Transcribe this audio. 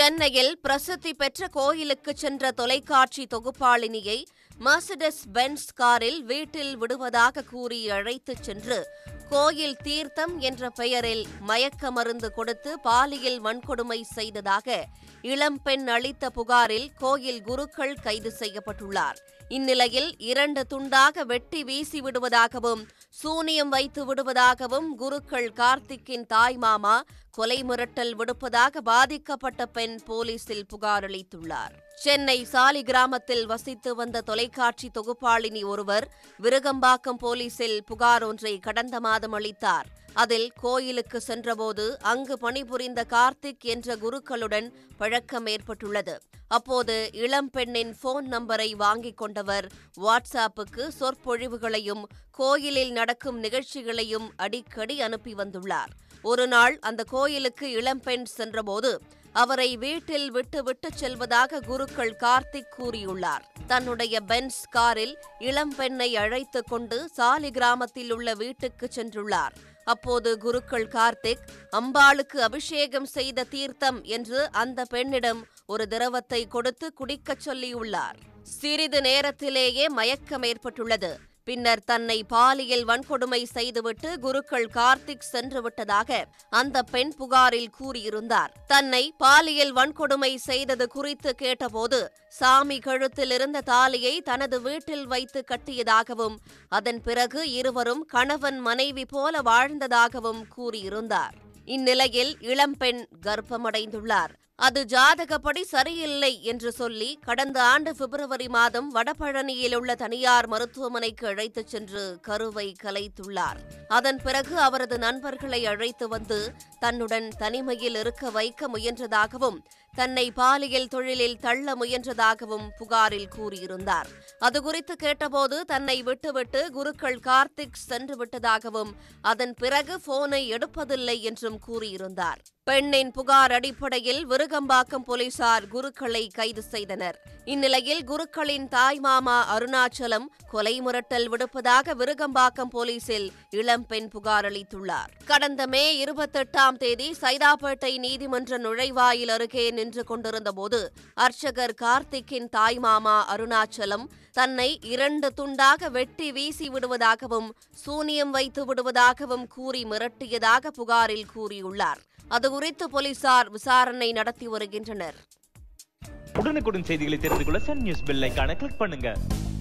சென்னையில் பிரசித்தி பெற்ற கோயிலுக்கு சென்ற தொலைக்காட்சி தொகுப்பாளினியை மர்சிடஸ் பென்ஸ் காரில் வீட்டில் விடுவதாக கூறி அழைத்துச் சென்று கோயில் தீர்த்தம் என்ற பெயரில் மயக்க மருந்து கொடுத்து பாலியல் வன்கொடுமை செய்ததாக இளம்பெண் அளித்த புகாரில் கோயில் குருக்கள் கைது செய்யப்பட்டுள்ளார் இந்நிலையில் இரண்டு துண்டாக வெட்டி வீசி விடுவதாகவும் சூனியம் வைத்து விடுவதாகவும் குருக்கள் கார்த்திக்கின் தாய்மாமா கொலை மிரட்டல் விடுப்பதாக பாதிக்கப்பட்ட பெண் போலீசில் புகார் அளித்துள்ளார் சென்னை சாலி கிராமத்தில் வசித்து வந்த தொலைக்காட்சி தொகுப்பாளினி ஒருவர் விருகம்பாக்கம் போலீசில் புகார் ஒன்றை கடந்த மாதம் அளித்தார் அதில் கோயிலுக்கு சென்றபோது அங்கு பணிபுரிந்த கார்த்திக் என்ற குருக்களுடன் பழக்கம் ஏற்பட்டுள்ளது அப்போது இளம்பெண்ணின் போன் நம்பரை வாங்கிக் கொண்டவர் வாட்ஸ்ஆப்புக்கு சொற்பொழிவுகளையும் கோயிலில் நடக்கும் நிகழ்ச்சிகளையும் அடிக்கடி அனுப்பி வந்துள்ளார் ஒருநாள் அந்த கோயிலுக்கு இளம்பெண் சென்றபோது அவரை வீட்டில் விட்டு விட்டு செல்வதாக குருக்கள் கார்த்திக் கூறியுள்ளார் தன்னுடைய பென்ஸ் காரில் இளம்பெண்ணை அழைத்துக் கொண்டு சாலி கிராமத்தில் உள்ள வீட்டுக்கு சென்றுள்ளார் அப்போது குருக்கள் கார்த்திக் அம்பாளுக்கு அபிஷேகம் செய்த தீர்த்தம் என்று அந்த பெண்ணிடம் ஒரு திரவத்தை கொடுத்து குடிக்கச் சொல்லியுள்ளார் சிறிது நேரத்திலேயே மயக்கம் ஏற்பட்டுள்ளது பின்னர் தன்னை பாலியல் வன்கொடுமை செய்துவிட்டு குருக்கள் கார்த்திக் சென்று விட்டதாக அந்த பெண் புகாரில் கூறியிருந்தார் தன்னை பாலியல் வன்கொடுமை செய்தது குறித்து கேட்டபோது சாமி கழுத்தில் இருந்த தாலியை தனது வீட்டில் வைத்து கட்டியதாகவும் அதன் பிறகு இருவரும் கணவன் மனைவி போல வாழ்ந்ததாகவும் கூறியிருந்தார் இந்நிலையில் இளம்பெண் கர்ப்பமடைந்துள்ளார் அது ஜாதகப்படி சரியில்லை என்று சொல்லி கடந்த ஆண்டு பிப்ரவரி மாதம் வடபழனியில் உள்ள தனியார் மருத்துவமனைக்கு அழைத்துச் சென்று கருவை கலைத்துள்ளார் அதன் பிறகு அவரது நண்பர்களை அழைத்து வந்து தன்னுடன் தனிமையில் இருக்க வைக்க முயன்றதாகவும் தன்னை பாலியல் தொழிலில் தள்ள முயன்றதாகவும் புகாரில் கூறியிருந்தார் அது குறித்து கேட்டபோது தன்னை விட்டுவிட்டு குருக்கள் கார்த்திக் சென்று விட்டதாகவும் அதன் பிறகு போனை எடுப்பதில்லை என்றும் கூறியிருந்தார் பெண்ணின் புகார் அடிப்படையில் விருகம்பாக்கம் போலீசார் குருக்களை கைது செய்தனர் இந்நிலையில் குருக்களின் தாய்மாமா அருணாச்சலம் கொலை மிரட்டல் விடுப்பதாக விருகம்பாக்கம் போலீசில் இளம்பெண் புகார் அளித்துள்ளார் கடந்த மே இருபத்தெட்டாம் தேதி சைதாப்பேட்டை நீதிமன்ற நுழைவாயில் அருகே நின்று கொண்டிருந்தபோது அர்ச்சகர் கார்த்திக்கின் தாய்மாமா அருணாச்சலம் தன்னை இரண்டு துண்டாக வெட்டி வீசி விடுவதாகவும் சூனியம் வைத்து விடுவதாகவும் கூறி மிரட்டியதாக புகாரில் கூறியுள்ளார் அதுகுறித்து போலீசார் விசாரணை நடத்தி வருகின்றனர் உடனுக்குடன் செய்திகளை தெரிந்து கொள்ள சன் நியூஸ் பெல் ஐகானை கிளிக் பண்ணுங்க